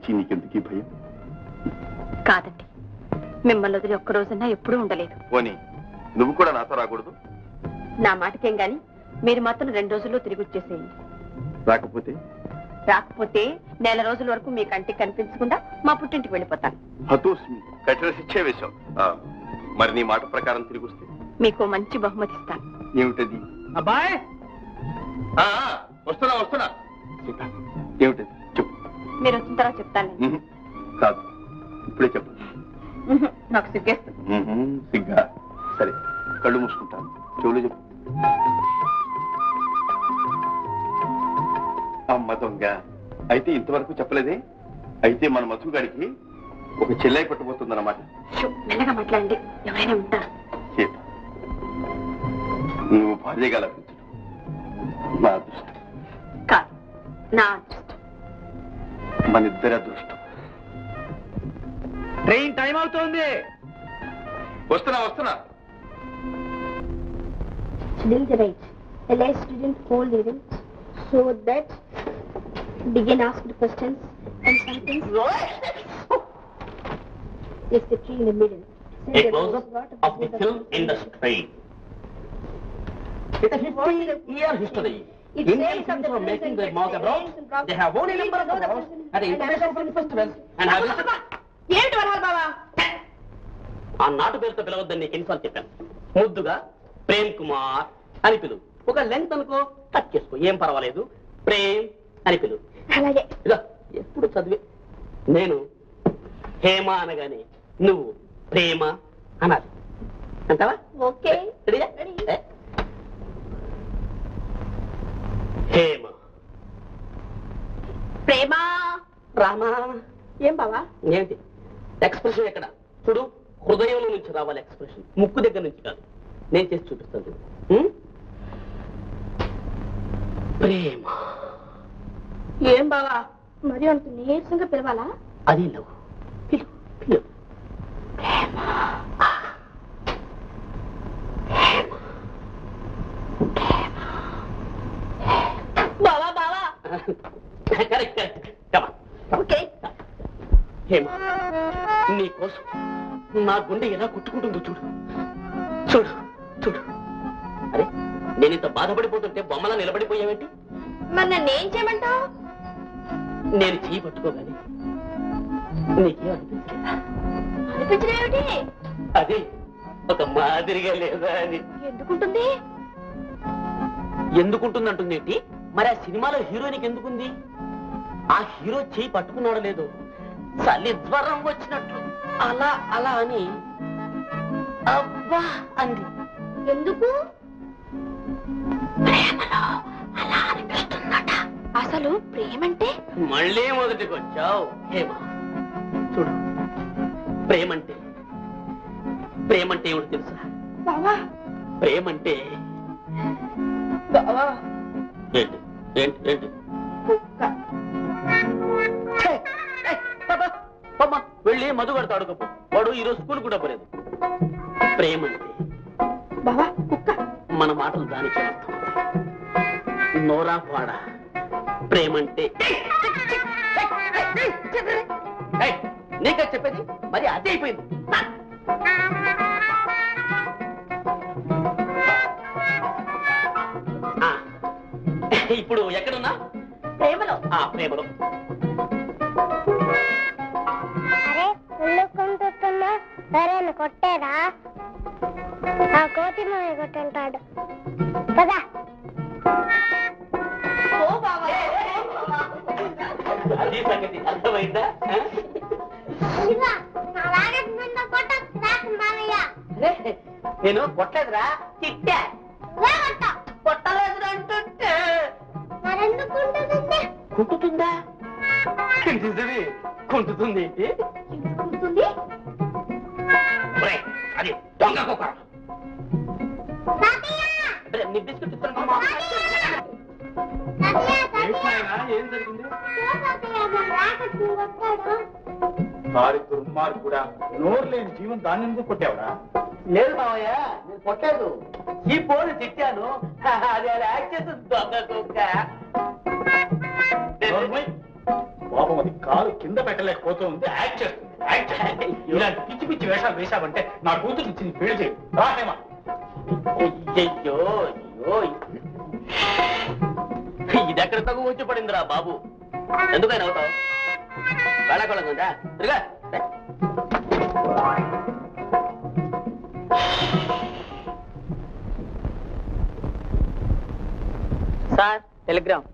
నుంచి నీకెందుకు ఈ భయం కాదండి మిమ్మల్ని వదిలి ఒక్క రోజున్నా ఎప్పుడూ ఉండలేదు పోనీ నువ్వు కూడా నాతో రాకూడదు నా మాటకేం గాని మీరు మాత్రం రెండు రోజుల్లో తిరిగి వచ్చేసేయండి రాకపోతే రాకపోతే నెల రోజుల వరకు మీ కంటికి కనిపించకుండా మా పుట్టింటికి వెళ్ళిపోతాను హతోస్మి కఠిన శిక్షే వేశావు ఆ, మరి నీ మాట ప్రకారం తిరిగి వస్తే మీకు మంచి బహుమతి ఇస్తాను ఏమిటది అబ్బాయ్ ఆ, ఆ, వస్తున్నా వస్తున్నా సీత, ఏమిటది చెప్పు మీరు వచ్చిన తర్వాత చెప్తాను ఉహు, కాదు ఇప్పుడే చెప్పు ఉహు, నాకు సిగ్గేస్తుంది ఉహు, సిగ్గా సరే కళ్ళు మూసుకుంటాను చెవులు చెప్పు అమ్మ దొంగ అయితే ఇంతవరకు చెప్పలేదే అయితే మన మధు గారికి ఒక చెల్లై పట్టబోతుందన్నమాట షూ, మెల్లగా మాట్లాడండి ఎవరైనా ఉంటారు సీత నువ్వు భార్యగా లభించడం నా అదృష్టం కాదు నా అదృష్టం మన ఇద్దరి అదృష్టం ట్రైన్ టైం అవుతోంది వస్తున్నా వస్తున్నా Lead the right. The last student hold the right so that begin ask the questions and something. Is the tree in the middle. Send A the close-up rose water of the before film industry. With a 50-year history, It Indian says of films the are making their present mark abroad. experience They have only number of Know the awards present at the international film festivals and have ఏమిటి వరాలు బావా ఆ నాటు పేరుతో పిలవద్దని నీకు ఎన్నిసార్లు చెప్పాను ముద్దుగా ప్రేమ్ కుమార్ అని పిలువు ఒక లెంగ్త్ అనుకో కట్ చేసుకో ఏం పర్వాలేదు ప్రేమ్ అని పిలువు అలాగే ఇదో ఎప్పుడు చదివి నేను హేమ అనగానే నువ్వు ప్రేమ అనాలి అంటావా ఓకే రెడీయా? Ready. ఏ? హేమ ప్రేమ రామా ఏం బావా ఏంటి ఎక్స్ప్రెషన్ ఎక్కడ చూడు హృదయంలో నుంచి రావాలి ఎక్స్ప్రెషన్ ముక్కు దగ్గర నుంచి కాదు నేను చేసి చూపిస్తాను చూడు. ఉం? ప్రేమ ఏం బావా మరి అంత నీరసంగా పిలవాలా అది లవ్ పిలు పిలు బావా బావా కరెక్ట్ కరెక్ట్ కమా ఓకే హేమ నీ కోసం నా గుండె ఎలా కొట్టుకుంటుందో చూడు చూడు చూడు అరే నేను ఇంత బాధపడిపోతుంటే బొమ్మలా నిలబడిపోయావేంటి మరి నన్ను ఏం చేయమంటావు నేను చేయి పట్టుకోగానే నీకేం అనిపించలేదా అనిపించడం ఏమిటి అది ఒక మాదిరిగా లేదా అని ఎందుకుంటుంది ఎందుకుంటుందంటుంది ఏంటి మరి ఆ సినిమాలో హీరోయిన్కి ఎందుకుంది ఆ హీరో చేయి పట్టుకున్నాడో లేదో చలి జ్వరం వచ్చినట్లు అలా అలా అని అబ్బా అంది ఎందుకు ప్రేమలో అలా అనిపిస్తుందట అసలు ప్రేమంటే మళ్ళీ మొదటికి వచ్చావు హేమ చూడు ప్రేమంటే ప్రేమంటే ఏమిటి తెలుసా బావా ప్రేమంటే బావా ఏంటి ఏంటి ఏంటి కుక్క ఛే! ఏయ్, పాపా, పాపా, వెళ్ళి మధు గారితో ఆడుకోపో వాడు ఈరోజు స్కూల్ కూడా పోలేదు ప్రేమంటే బావా కుక్క మన మాటలు దానికి అర్థం నోరా పాడ ప్రేమంటే ఏయ్, నీకే చెప్పేది మరి అదే అయిపోయింది ఆ, ఇప్పుడు ఎక్కడున్నా ప్రేమలో ఆ ప్రేమలో అరే ఎందుకుంటున్నా సరేనా కొట్టేరా ఆ కోతి మాయ కొట్టుంటాడు పదా ఓ బావా అది సంగతి అర్థమైందా ఆ? అలాగే కొట్టచ్చు మామయ్య అరే, నేను కొట్టలేదురా తిట్టా కొట్టలేదు అంటుంటే మరెందుకుంటుంది కుంటుతుందా నిజమే కుంటుతుంది ఉంటుంది ఒరేయ్, అది దొంగ కుక్క అరే, నీ బిస్కెట్ ఇస్తాను ఏం జరిగింది వారి దుర్మార్ కూడా నోరు లేని జీవం దాన్ని ఎందుకు కొట్టావరా లేదు మావయ్య నేను కొట్టలేదు ఈ పోను తిట్టాను అది అలా యాక్ట్ చేస్తుంది దొంగ కుక్క నోర్మోయ్. పాపం అది కాలు కింద పెట్టలేకపోతూ ఉంది యాక్ట్ చేస్తుంది యాక్ట్ చేస్తుంది ఇలాంటి పిచ్చి పిచ్చి వేషాలు వేశావంటే నా కూతురు ఇచ్చి నీ పెళ్లి చేయి రా హేమ అయ్యో అయ్యో ఇది ఎక్కడ తగు వచ్చి పడిందిరా బాబు ఎందుకైనా అవుతావు వెళ్ళకొళ్ళం ఉందా తిరుగా సార్ టెలిగ్రామ్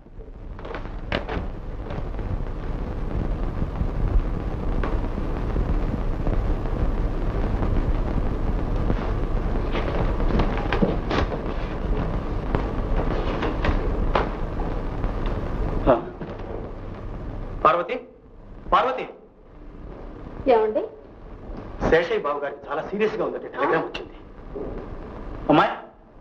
పార్వతి పార్వతి ఏమండి శేషయ్య బాబు గారికి చాలా సీరియస్ గా ఉందంటే టెలిగ్రామ్ వచ్చింది అమ్మాయి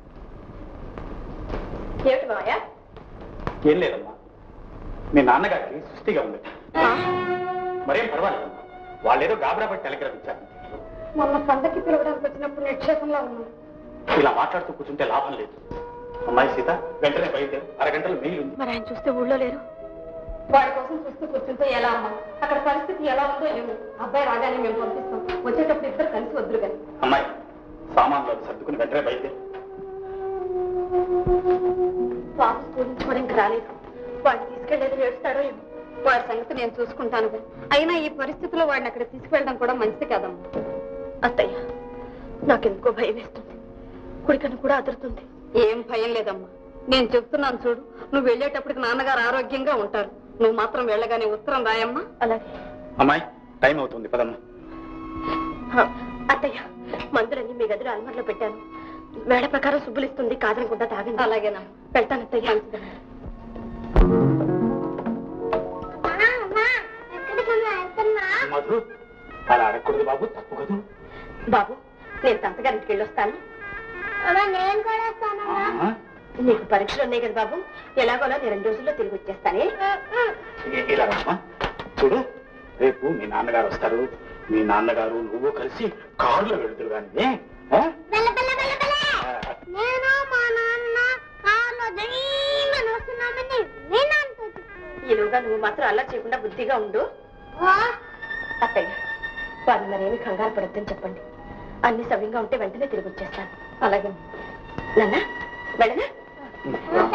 ఏమిటి మావయ్య ఏం లేదమ్మా మీ నాన్నగారికి సృష్టిగా ఉందట మరేం పర్వాలేదమ్మా వాళ్ళేదో గాబరా పట్టి టెలిగ్రామ్ ఇచ్చారు మొన్న పండకి పిలవడానికి వచ్చినప్పుడు నిక్షేపంలో ఉన్నాను ఇలా మాట్లాడుతూ కూర్చుంటే లాభం లేదు అమ్మాయి సీత వెంటనే బయలుదేరు అరగంటలో మెయిల్ ఉంది మరి ఆయన చూస్తే ఊళ్ళో లేరు వాడి కోసం చూస్తూ కూర్చుంటే ఎలా అమ్మా అక్కడ పరిస్థితి ఎలా ఉందో ఏమో అబ్బాయి రాగానే మేము పంపిస్తాం వచ్చేటప్పుడు ఇద్దరు కలిసి వద్దురు కానీ అమ్మాయి సామాన్లు అవి సర్దుకుని వెంటనే బయలుదేరు బాబు స్కూల్ నుంచి కూడా ఇంకా రాలేదు వాడిని తీసుకెళ్లేది ఏడుస్తాడో ఏమో వాడి సంగతి నేను చూసుకుంటాను కానీ. అయినా ఈ పరిస్థితిలో వాడిని అక్కడ తీసుకెళ్ళడం కూడా మంచిది కాదమ్మా అత్తయ్య నాకెందుకో భయం వేస్తుంది కుడికన్ను కూడా అదురుతుంది ఏం భయం లేదమ్మా నేను చెప్తున్నాను చూడు నువ్వు వెళ్ళేటప్పటికి నాన్నగారు ఆరోగ్యంగా ఉంటారు నువ్వు మాత్రం వెళ్ళగానే ఉత్తరం రాయమ్మా అలాగే అమ్మాయి టైం అవుతుంది పదమ్మా అత్తయ్య మందులన్నీ మీ గదిలో అల్మర్లో పెట్టాను వేళ ప్రకారం సుబ్బులిస్తుంది కాదనకుండా తాగండి అలాగేనా వెళ్తాను అత్తయ్య ఎక్కడికన్నా వెళ్తున్నా మధు అలా అడగకూడదు బాబు తప్పు కదూ బాబు నేను తంతగారింటికి వెళ్ళొస్తాను అమ్మా నేను కూడా వస్తానమ్మా ఆ? నీకు పరీక్షలు ఉన్నాయి కదా బాబు ఎలాగోలా నేను రెండు రోజుల్లో తిరిగి వచ్చేస్తానే ఇ- ఇలా రామ్మా చూడు రేపు మీ నాన్నగారు వస్తారు మీ నాన్నగారు నువ్వు కలిసి కారులో వెళ్తురు కానీ ఆ? బెల్ల బెల్ల బెల్ల బెల్ల ఆ, నేను మా నాన్న కార్లో ధీమని వస్తున్నామని మీ నాన్నతో చెప్పు. ఈలోగా నువ్వు మాత్రం అలా చేయకుండా బుద్ధిగా ఉండు ఓ, అత్తయ్య వారిని మరేమి కంగారు పడొద్దని చెప్పండి అన్ని సవ్యంగా ఉంటే వెంటనే తిరిగి వచ్చేస్తాను అలాగే నాన్న వెళ్ళనా రా.